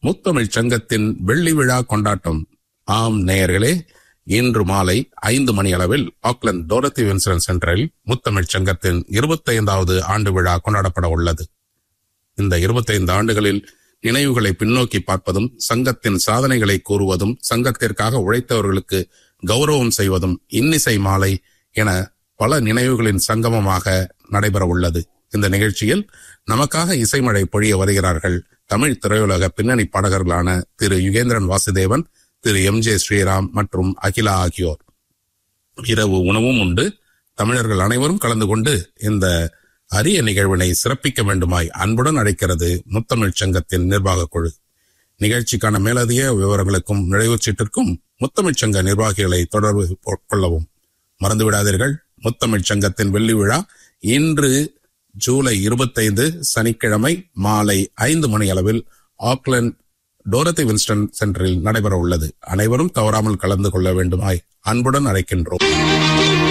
முத்தமிழ் சங்கத்தின் வெள்ளி விழா கொண்டாட்டம் ஆம் நேயர்களே இன்று மாலை ஐந்து மணி அளவில் ஆக்லந்து டோரத்தி வின்சன் சென்டரில் முத்தமிழ் சங்கத்தின் இருபத்தைந்தாவது ஆண்டு விழா கொண்டாடப்பட உள்ளது இந்த இருபத்தைந்து ஆண்டுகளில் நினைவுகளை பின்னோக்கி பார்ப்பதும் சங்கத்தின் சாதனைகளை கூறுவதும் சங்கத்திற்காக உழைத்தவர்களுக்கு கௌரவம் செய்வதும் இன்னிசை மாலை என பல நினைவுகளின் சங்கமமாக நடைபெற உள்ளது இந்த நிகழ்ச்சியில் நமக்காக இசைமழை பொழிய வருகிறார்கள் தமிழ் திரையுலக பின்னணி பாடகர்களான திரு யுகேந்திரன் வாசுதேவன் திரு எம் ஜே ஸ்ரீராம் மற்றும் அகிலா ஆகியோர் இரவு உணவும் உண்டு தமிழர்கள் அனைவரும் கலந்து கொண்டு இந்த அரிய நிகழ்வினை சிறப்பிக்க வேண்டுமாய் அன்புடன் அழைக்கிறது முத்தமிழ் சங்கத்தின் நிர்வாக குழு நிகழ்ச்சிக்கான மேலதிக விவரங்களுக்கும் நுழைவுச் சீட்டிற்கும் முத்தமிழ் சங்க நிர்வாகிகளை தொடர்பு கொ- கொள்ளவும் மறந்துவிடாதீர்கள் முத்தமிழ் சங்கத்தின் வெள்ளி விழா இன்று ஜூலை இருபத்தைந்து சனிக்கிழமை மாலை ஐந்து மணி அளவில் ஆக்லண்ட் டோரத்தி வின்ஸ்டன் சென்டரில் நடைபெற உள்ளது அனைவரும் தவறாமல் கலந்து கொள்ள வேண்டுமாய் அன்புடன் அழைக்கின்றோம்